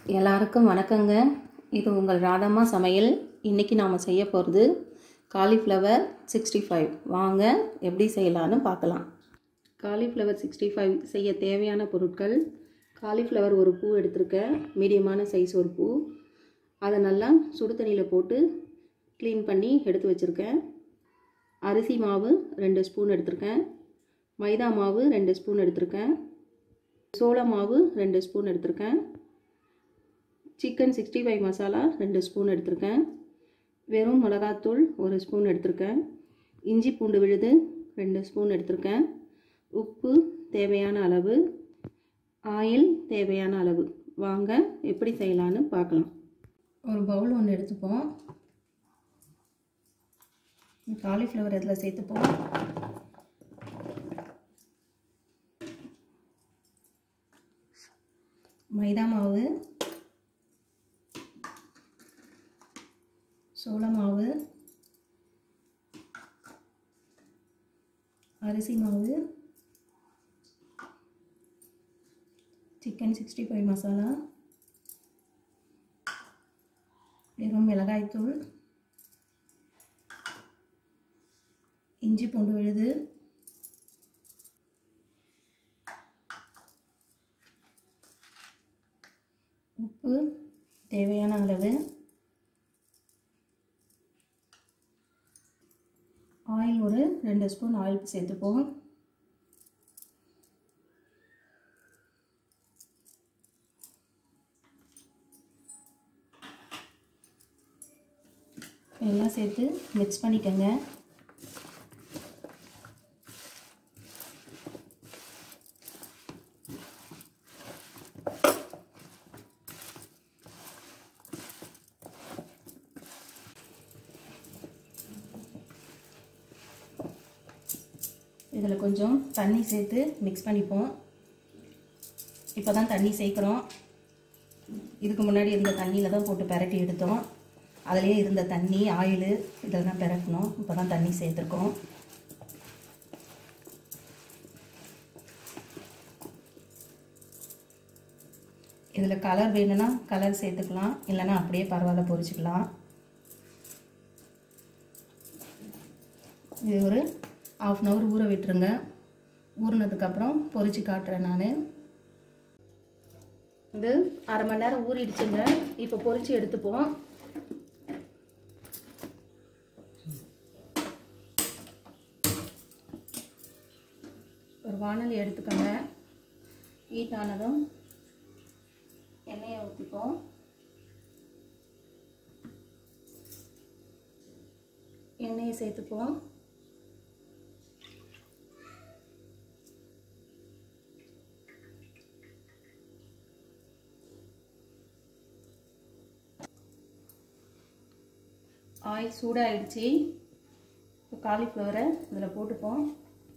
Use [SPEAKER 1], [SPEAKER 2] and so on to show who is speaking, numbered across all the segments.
[SPEAKER 1] எல்லாருக்கும் வணக்கங்க இது உங்கள் ராதம்மா சமையல் இன்றைக்கி நாம் செய்ய போகிறது காலிஃப்ளவர் சிக்ஸ்டி ஃபைவ் வாங்க எப்படி செய்யலான்னு பார்க்கலாம் காலிஃப்ளவர் சிக்ஸ்டி ஃபைவ் செய்ய தேவையான பொருட்கள் காலிஃப்ளவர் ஒரு பூ எடுத்திருக்கேன் மீடியமான சைஸ் ஒரு பூ அதை நல்லா சுடு தண்ணியில் போட்டு க்ளீன் பண்ணி எடுத்து வச்சுருக்கேன் அரிசி மாவு ரெண்டு ஸ்பூன் எடுத்திருக்கேன் மைதா மாவு ரெண்டு ஸ்பூன் எடுத்திருக்கேன் சோள மாவு ரெண்டு ஸ்பூன் எடுத்திருக்கேன் சிக்கன் சிக்ஸ்டி ஃபைவ் மசாலா ரெண்டு ஸ்பூன் எடுத்திருக்கேன் வெறும் மிளகாத்தூள் ஒரு ஸ்பூன் எடுத்திருக்கேன் இஞ்சி பூண்டு விழுது ரெண்டு ஸ்பூன் எடுத்திருக்கேன் உப்பு தேவையான அளவு ஆயில் தேவையான அளவு வாங்க எப்படி செய்யலான்னு பார்க்கலாம் ஒரு பவுல் ஒன்று எடுத்துப்போம் காலிஃப்ளவர் இதில் சேர்த்துப்போம் மைதா மாவு சோள மாவு அரிசி மாவு சிக்கன் சிக்ஸ்டி ஃபைவ் மசாலா வெறும் மிளகாய்த்தூள் இஞ்சி பூண்டு விழுது உப்பு தேவையான அளவு ஆயில் ஒரு ரெண்டு ஸ்பூன் ஆயில் சேர்த்துப்போம் எல்லாம் சேர்த்து மிக்ஸ் பண்ணிக்கோங்க இதில் கொஞ்சம் தண்ணி சேர்த்து மிக்ஸ் பண்ணிப்போம் இப்போ தான் தண்ணி சேர்க்குறோம் இதுக்கு முன்னாடி இருந்த தண்ணியில் தான் போட்டு பெரட்டி எடுத்தோம் அதிலே இருந்த தண்ணி ஆயில் இதில் தான் பெரட்டணும் இப்போ தான் தண்ணி சேர்த்துருக்கோம் இதில் கலர் வேணும்னா கலர் சேர்த்துக்கலாம் இல்லைன்னா அப்படியே பரவாயில்ல பொரிச்சுக்கலாம் இது ஒரு ஆஃப் அன் ஹவர் ஊற விட்டுருங்க ஊறினதுக்கப்புறம் பொரிச்சு காட்டுறேன் நான் இது அரை மணி நேரம் ஊறிடுச்சுங்க இப்போ பொரிச்சு எடுத்துப்போம் ஒரு வானொலி எடுத்துக்கோங்க ஹீட் ஆனதும் எண்ணெயை ஊற்றிப்போம் எண்ணெயை சேர்த்துப்போம் ஆயில் சூடாகிடுச்சு இப்போ காலிஃப்ளவரை இதில் போட்டுப்போம்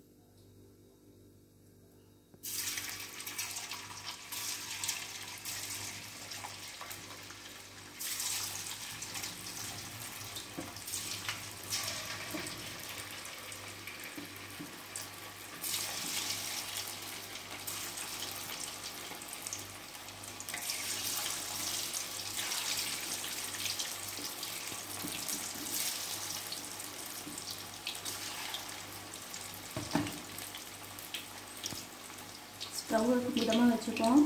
[SPEAKER 1] ஸ்டவ் மிதமாக வச்சுப்போம்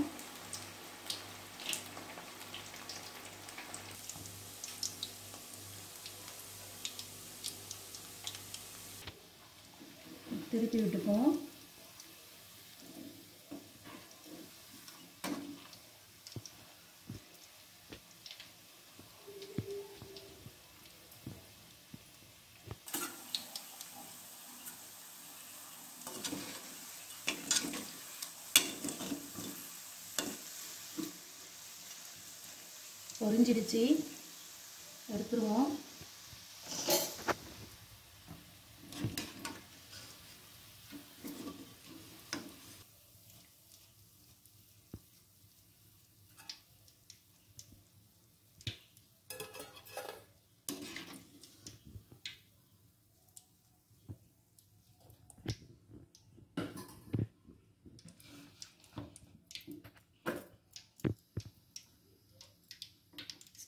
[SPEAKER 1] திருப்பி விட்டுப்போம் பொரிஞ்சிடுச்சு எடுத்துருவோம்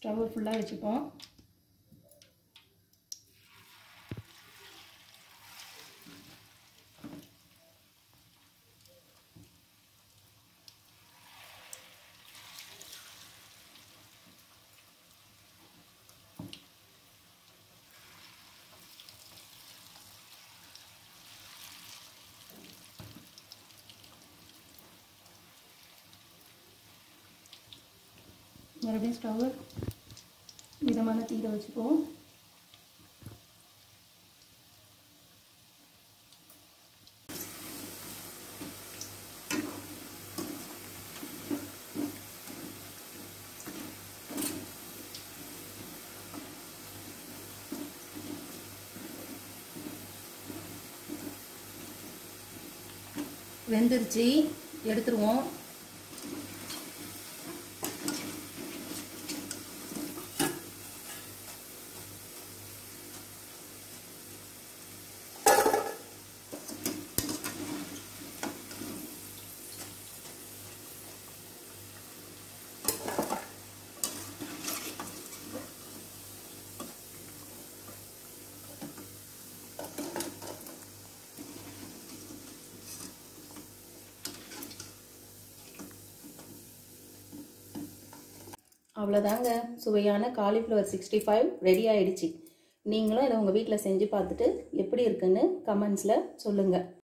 [SPEAKER 1] ஸ்டவ் ஃபுல்லாக வச்சுப்போம் மறுபடியும் ஸ்டவ் மிதமான தீர வச்சுப்போம் வெந்துருச்சு எடுத்துருவோம் அவ்வளோதாங்க சுவையான காலிஃப்ளவர் சிக்ஸ்டி ஃபைவ் ரெடி ஆயிடுச்சு நீங்களும் இதை உங்கள் வீட்டில் செஞ்சு பார்த்துட்டு எப்படி இருக்குன்னு கமெண்ட்ஸில் சொல்லுங்கள்